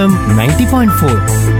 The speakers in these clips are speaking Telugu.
నైంటీ పాయింట్ ఫోర్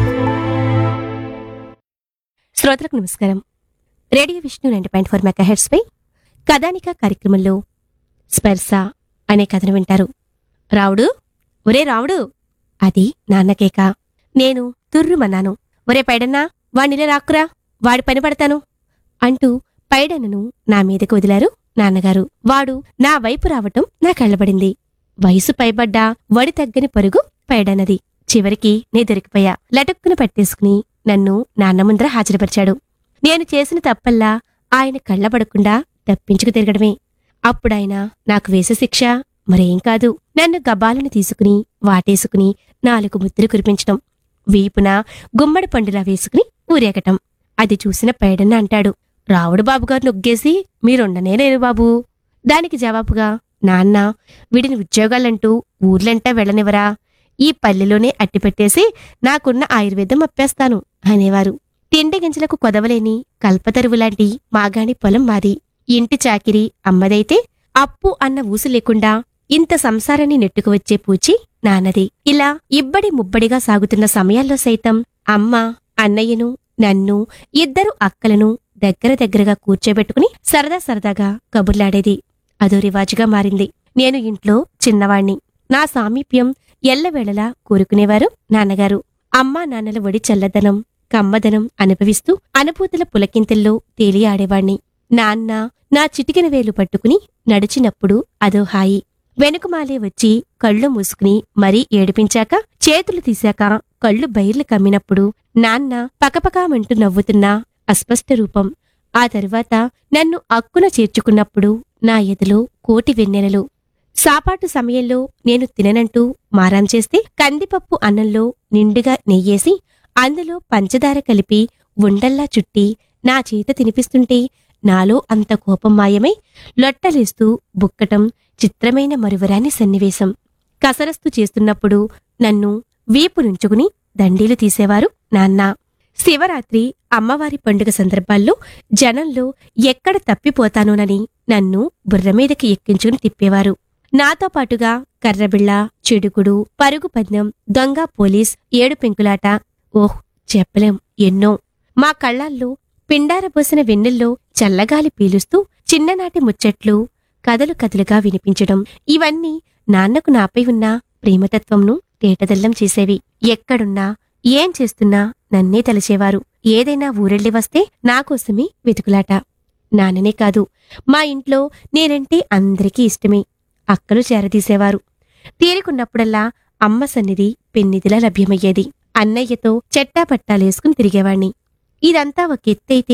శ్రోతలకు నమస్కారం radio Vishnu ninety point four mega heads పై కథానిక కార్యక్రమంలో స్పర్శ అనే కథను వింటారు రావుడు ఒరే రావుడు అది నాన్నకేక నేను తుర్రుమన్నాను ఒరే పైడన్నా వాణ్ణిలే రాక్కురా వాడి పని పడతాను అంటూ పైడన్నను నా మీదకు వదిలారు నాన్నగారు వాడు నా వైపు రావటం నా కళ్ళబడింది వయసు పైబడ్డా వడి తగ్గని పరుగు పైడన్నది చివరికి నే దొరికిపోయా లటుక్కున పట్టేసుకుని నన్ను నాన్న ముందర హాజరుపరిచాడు నేను చేసిన తప్పల్లా ఆయన కళ్ళబడకుండా తప్పించుకు తిరగడమే అప్పుడాయన నాకు వేసే శిక్ష మరేం కాదు నన్ను గబాలను తీసుకుని వాటేసుకుని నాలుగు ముద్దులు కురిపించడం వీపున గుమ్మడి పండులా వేసుకుని ఊరేగటం అది చూసిన పైడన్న అంటాడు రావుడు బాబుగారు నొగ్గేసి మీరుండనే లేరు బాబు దానికి జవాబుగా నాన్న వీడిని ఉద్యోగాలంటూ ఊర్లంటా వెళ్ళనివరా ఈ పల్లెలోనే అట్టిపెట్టేసి నాకున్న ఆయుర్వేదం అప్పేస్తాను అనేవారు తిండి గింజలకు కొదవలేని కల్పతరువులాంటి మాగాణి పొలం మాది ఇంటి చాకిరి అమ్మదైతే అప్పు అన్న ఊసు లేకుండా ఇంత సంసారాన్ని నెట్టుకువచ్చే పూచి నాన్నది ఇలా ఇబ్బడి ముబ్బడిగా సాగుతున్న సమయాల్లో సైతం అమ్మ అన్నయ్యను నన్ను ఇద్దరు అక్కలను దగ్గర దగ్గరగా కూర్చోబెట్టుకుని సరదా సరదాగా కబుర్లాడేది అదో రివాజుగా మారింది నేను ఇంట్లో చిన్నవాణ్ణి నా సామీప్యం ఎల్లవేళలా కోరుకునేవారు నాన్నగారు అమ్మా నాన్నల ఒడి చల్లదనం కమ్మదనం అనుభవిస్తూ అనుభూతుల పులకింతల్లో తేలి ఆడేవాణ్ణి నాన్న నా చిటికిన వేలు పట్టుకుని నడిచినప్పుడు అదో హాయి వెనుకమాలే వచ్చి కళ్ళు మూసుకుని మరీ ఏడిపించాక చేతులు తీశాక కళ్ళు బైర్లు కమ్మినప్పుడు నాన్న పకపకామంటూ నవ్వుతున్న అస్పష్ట రూపం ఆ తరువాత నన్ను అక్కున చేర్చుకున్నప్పుడు నా ఎదలో కోటి వెన్నెలలు సాపాటు సమయంలో నేను తిననంటూ మారాం చేస్తే కందిపప్పు అన్నంలో నిండుగా నెయ్యేసి అందులో పంచదార కలిపి ఉండల్లా చుట్టి నా చేత తినిపిస్తుంటే నాలో అంత కోపం మాయమై లొట్టలేస్తూ బుక్కటం చిత్రమైన మరువరాని సన్నివేశం కసరస్తు చేస్తున్నప్పుడు నన్ను వీపు నుంచుకుని దండీలు తీసేవారు నాన్న శివరాత్రి అమ్మవారి పండుగ సందర్భాల్లో జనంలో ఎక్కడ తప్పిపోతానోనని నన్ను బుర్రమీదకి ఎక్కించుకుని తిప్పేవారు నాతో పాటుగా కర్రబిళ్ళ చెడుకుడు పరుగు పందెం దొంగ పోలీస్ ఏడు పెంకులాట ఓహ్ చెప్పలేం ఎన్నో మా కళ్ళాల్లో పిండారబోసిన వెన్నెల్లో చల్లగాలి పీలుస్తూ చిన్ననాటి ముచ్చట్లు కథలు కథలుగా వినిపించడం ఇవన్నీ నాన్నకు నాపై ఉన్న ప్రేమతత్వంను తేటదల్లం చేసేవి ఎక్కడున్నా ఏం చేస్తున్నా నన్నే తలచేవారు ఏదైనా ఊరెళ్ళి వస్తే నాకోసమే వెతుకులాట నాన్ననే కాదు మా ఇంట్లో నేనంటే అందరికీ ఇష్టమే అక్కలు చేరదీసేవారు తీరికున్నప్పుడల్లా అమ్మ సన్నిధి పెన్నిదిలా లభ్యమయ్యేది అన్నయ్యతో చెట్టాపట్టాలేసుకుని తిరిగేవాణ్ణి ఇదంతా ఒక ఎత్తైతే